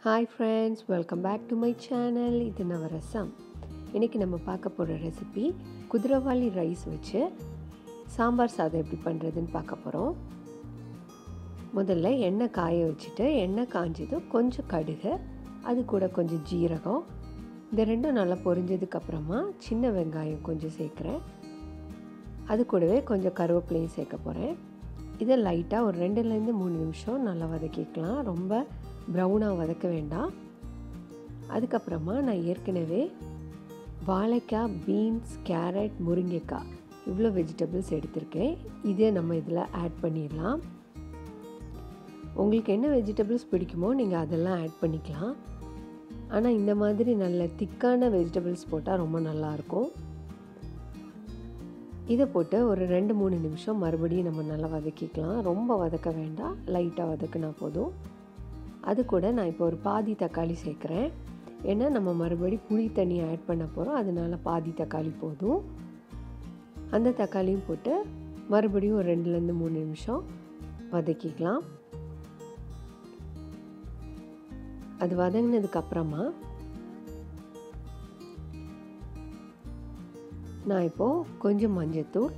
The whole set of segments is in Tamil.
hi friends welcome back to my channel இது நவரசம் இன்றைக்கி நம்ம பார்க்க போகிற ரெசிபி குதிரவாளி ரைஸ் வச்சு சாம்பார் சாதம் எப்படி பண்ணுறதுன்னு பார்க்க போகிறோம் முதல்ல எண்ணெய் காய வச்சுட்டு எண்ணெய் காஞ்சதும் கொஞ்சம் கடுகு அது கூட கொஞ்சம் ஜீரகம் இந்த ரெண்டும் நல்லா பொரிஞ்சதுக்கப்புறமா சின்ன வெங்காயம் கொஞ்சம் சேர்க்குறேன் அது கூடவே கொஞ்சம் கருவேப்பிலையும் சேர்க்க போகிறேன் இதை லைட்டாக ஒரு ரெண்டுலேருந்து மூணு நிமிஷம் நல்லா வதக்கிக்கலாம் ரொம்ப ப்ரௌனாக வதக்க வேண்டாம் அதுக்கப்புறமா நான் ஏற்கனவே வாழைக்காய் பீன்ஸ் கேரட் முருங்கைக்காய் இவ்வளோ வெஜிடபிள்ஸ் எடுத்திருக்கேன் இதே நம்ம இதில் ஆட் பண்ணிடலாம் உங்களுக்கு என்ன வெஜிடபிள்ஸ் பிடிக்குமோ நீங்கள் அதெல்லாம் ஆட் பண்ணிக்கலாம் ஆனால் இந்த மாதிரி நல்ல திக்கான வெஜிடபிள்ஸ் போட்டால் ரொம்ப நல்லாயிருக்கும் இதை போட்டு ஒரு ரெண்டு மூணு நிமிஷம் மறுபடியும் நம்ம நல்லா வதக்கிக்கலாம் ரொம்ப வதக்க வேண்டாம் லைட்டாக வதக்குனா போதும் அது கூட நான் இப்போ ஒரு பாதி தக்காளி சேர்க்குறேன் ஏன்னா நம்ம மறுபடி புளி தண்ணி ஆட் பண்ண போகிறோம் அதனால் பாதி தக்காளி போதும் அந்த தக்காளியும் போட்டு மறுபடியும் ஒரு ரெண்டுலேருந்து மூணு நிமிஷம் வதக்கிக்கலாம் அது வதங்கினதுக்கப்புறமா நான் இப்போது கொஞ்சம் மஞ்சத்தூள்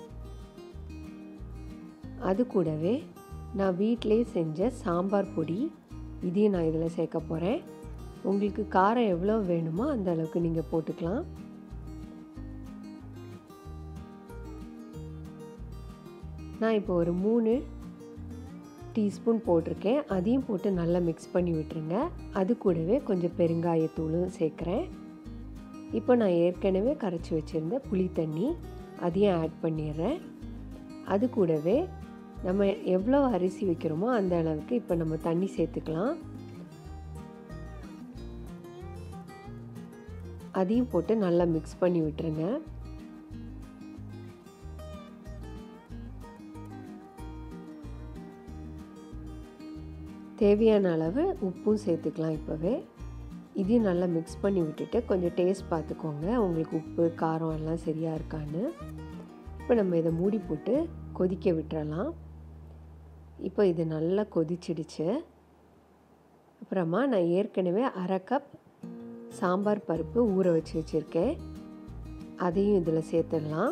அது கூடவே நான் வீட்டிலே செஞ்ச சாம்பார் பொடி இதையும் நான் இதில் சேர்க்க போகிறேன் உங்களுக்கு காரம் எவ்வளோ வேணுமோ அந்த அளவுக்கு நீங்கள் போட்டுக்கலாம் நான் இப்போ ஒரு மூணு டீஸ்பூன் போட்டிருக்கேன் அதையும் போட்டு நல்லா மிக்ஸ் பண்ணி விட்டுருங்க அது கூடவே கொஞ்சம் பெருங்காயத்தூளும் சேர்க்குறேன் இப்போ நான் ஏற்கனவே கரைச்சி வச்சுருந்த புளி தண்ணி அதையும் ஆட் பண்ணிடுறேன் அது கூடவே நம்ம எவ்வளோ அரிசி வைக்கிறோமோ அந்த அளவுக்கு இப்போ நம்ம தண்ணி சேர்த்துக்கலாம் அதையும் போட்டு நல்லா மிக்ஸ் பண்ணி விட்டுருங்க தேவையான அளவு உப்பும் சேர்த்துக்கலாம் இப்போவே இதையும் நல்லா மிக்ஸ் பண்ணி விட்டுட்டு கொஞ்சம் டேஸ்ட் பார்த்துக்கோங்க உங்களுக்கு உப்பு காரம் எல்லாம் சரியாக இருக்கான்னு இப்போ நம்ம இதை மூடி போட்டு கொதிக்க விட்டுறலாம் இப்போ இது நல்லா கொதிச்சிடுச்சு அப்புறமா நான் ஏற்கனவே அரை கப் சாம்பார் பருப்பு ஊற வச்சு வச்சுருக்கேன் அதையும் இதில் சேர்த்துடலாம்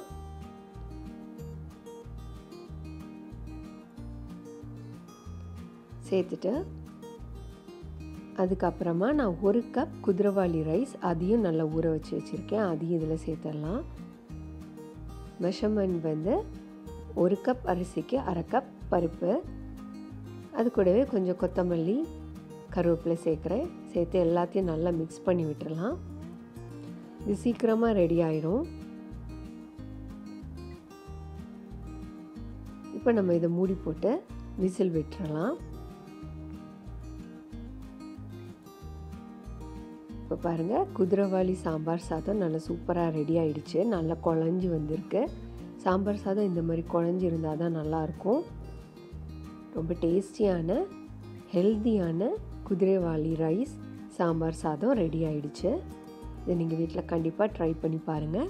சேர்த்துட்டு அதுக்கப்புறமா நான் ஒரு கப் குதிரவாளி ரைஸ் அதையும் நல்லா ஊற வச்சு வச்சுருக்கேன் அதையும் இதில் சேர்த்துடலாம் மெஷர்மெண்ட் வந்து ஒரு கப் அரிசிக்கு அரை கப் பருப்பு அது கூடவே கொஞ்சம் கொத்தமல்லி கருவேப்பிலை சேர்க்குறேன் சேர்த்து எல்லாத்தையும் நல்லா மிக்ஸ் பண்ணி விட்டுறலாம் இது சீக்கிரமாக ரெடி ஆயிடும் இப்போ நம்ம இதை மூடி போட்டு விசில் விட்டுறலாம் இப்போ பாருங்கள் குதிரவாளி சாம்பார் சாதம் நல்லா சூப்பராக ரெடி ஆகிடுச்சு நல்லா குழஞ்சி வந்திருக்கு சாம்பார் சாதம் இந்த மாதிரி குழஞ்சி இருந்தால் தான் நல்லாயிருக்கும் ரொம்ப டேஸ்டியான ஹெல்த்தியான குதிரைவாளி ரைஸ் சாம்பார் சாதம் ரெடி ஆகிடுச்சு இதை நீங்கள் வீட்டில் கண்டிப்பாக ட்ரை பண்ணி பாருங்கள்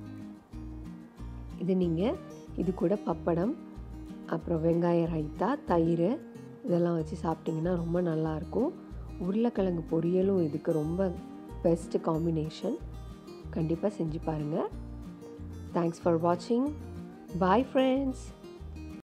இது நீங்கள் இது கூட பப்படம் அப்புறம் வெங்காய ரைத்தா தயிர் இதெல்லாம் வச்சு சாப்பிட்டிங்கன்னா ரொம்ப நல்லாயிருக்கும் உருளைக்கிழங்கு பொரியலும் இதுக்கு ரொம்ப பெஸ்ட்டு காம்பினேஷன் கண்டிப்பாக செஞ்சு பாருங்கள் தேங்க்ஸ் ஃபார் வாட்சிங் பாய் ஃப்ரெண்ட்ஸ்